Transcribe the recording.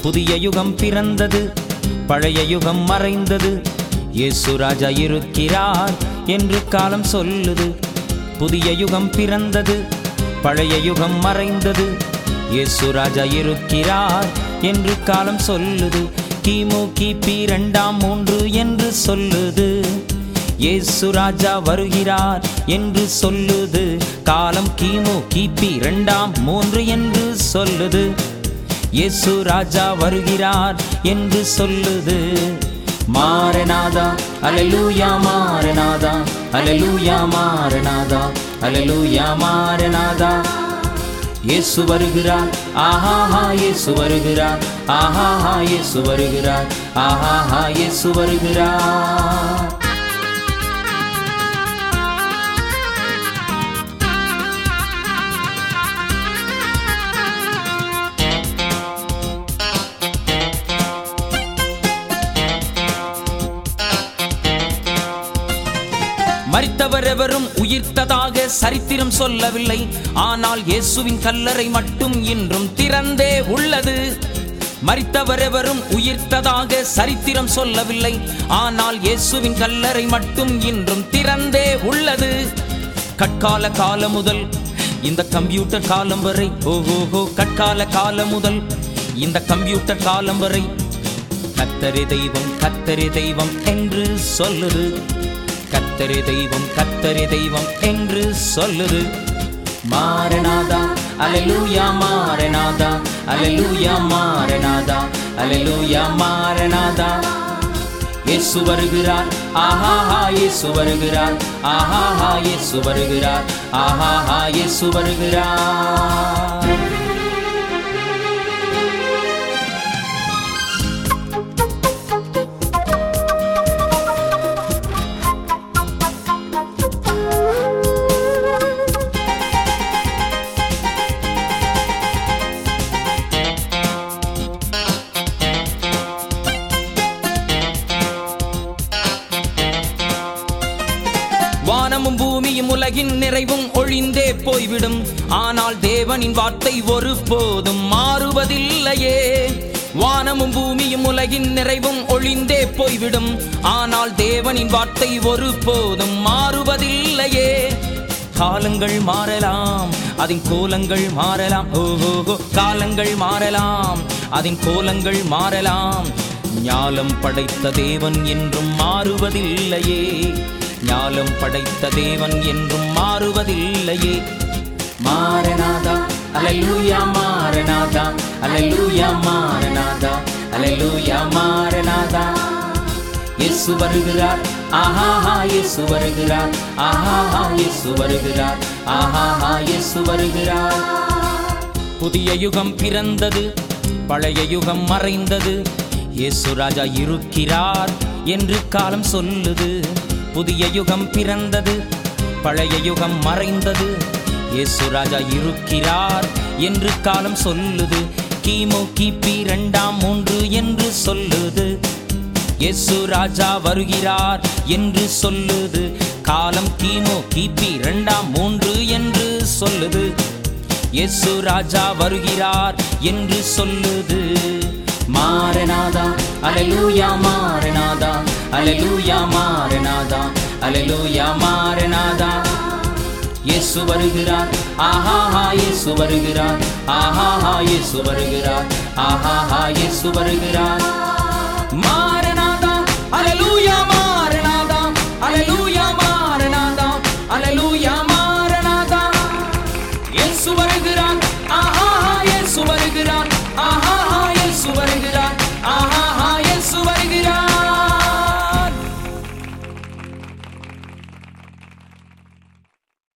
புதிய யுகம் பிறந்தது பழைய யுகம் மறைந்தது இயேசு ராஜா இருக்கிறார் என்று காலம் சொல்லுது புதிய யுகம் பிறந்தது பழைய யுகம் மறைந்தது இயேசு ராஜா இருக்கிறார் என்று காலம் சொல்லுது கிமு கிபி இரண்டாம் மூன்று என்று சொல்லுது இயேசு ராஜா வருகிறார் என்று சொல்லுது காலம் கிமு கிபி இரண்டாம் மூன்று என்று சொல்லுது இயேசு ராஜா வருகிறார் என்று சொல்லுது மாரநாதா அலலூயா மாரநாதா அலலூயா மாரநாதா அலலூயா மாரநாதா இயேசு வருகிறார் ஆஹாஹா இயேசு வருகிறார் ஆஹாஹா இயேசு வருகிறார் ஆஹாஹா இயேசு வருகிறார் மரித்தவர் எவரும் உயிர்த்ததாக சரித்திரம் சொல்லவில்லை ஆனால் இயேசுவின் கல்லறை மட்டும் இன்றும் திறந்தே உள்ளது மரித்தவர் எவரும் உயிர்த்ததாக சரித்திரம் சொல்லவில்லை ஆனால் இயேசுவின் கல்லறை மட்டும் இன்றும் திறந்தே உள்ளது கற்கால காலம் முதல் இந்த கம்ப்யூட்டர் காலம் வரை ஓஹோஹோ கற்கால காலம் முதல் இந்த கம்ப்யூட்டர் காலம் வரை கத்தரி தெய்வம் கத்தரி தெய்வம் என்று சொல்லுது கத்தரி தெய்வம் கத்தரி தெய்வம் என்று சொல்லுது மாரநாதா அலலூயா மாரநாதா அலலூயா மாரநாதா அலலூயா மாரநாதா இயேசு வருகிறார் ஆஹாஹா இயேசு வருகிறார் ஆஹாஹா இயேசு வருகிறார் ஆஹாஹா இயேசு வருகிறார் வானமும் பூமியும் உலகின் நிறைவும் ஒழிந்தே போய்விடும் ஆனால் தேவனின் வார்த்தை ஒருபோதும் மாறுவதில்லையே வானமும் பூமியும் உலகின் நிறைவும் ஒழிந்தே போய்விடும் ஆனால் தேவனின் வார்த்தை ஒருபோதும் மாறுவதில்லையே காலங்கள் மாறலாம் அதன் கோலங்கள் மாறலாம் ஓஹோஹோ காலங்கள் மாறலாம் அதன் கோலங்கள் மாறலாம் ஞாலம் படைத்த தேவன் என்றும் மாறுவதில்லையே ஞாலம் படைத்த தேவன் என்றும் மாறுவதில்லையே மாரநாதா அலலூயா மாரநாதா அலலூயா மாரநாதா அலலூயா மாரநாதா இயேசு வருகிறார் ஆஹாஹா இயேசு வருகிறார் ஆஹாஹா இயேசு வருகிறார் ஆஹாஹா இயேசு வருகிறார் புதிய யுகம் பிறந்தது பழைய யுகம் மறைந்தது இயேசு ராஜா இருக்கிறார் என்று காலம் சொல்லுது புதிய யுகம் பிறந்தது பழைய யுகம் மறைந்தது இயேசு ராஜா இருக்கிறார் என்று காலம் சொல்லுது கிமு கிபி இரண்டாம் மூன்று என்று சொல்லுது இயேசு ராஜா வருகிறார் என்று சொல்லுது காலம் கிமு கிபி இரண்டாம் மூன்று என்று சொல்லுது இயேசு ராஜா வருகிறார் என்று சொல்லுது மாரநாதா அலலூயா மாரநாதா அலலூயா மாரநாதா அலலூயா மாரநாதா இயேசு வருகிறார் ஆஹாஹா இயேசு வருகிறார் ஆஹாஹா இயேசு வருகிறார் ஆஹாஹா இயேசு வருகிறார் மாரநாதா அலலூயா மாரநாதா அலலூயா மாரநாதா அலலூயா மாரநாதா இயேசு வருகிறார்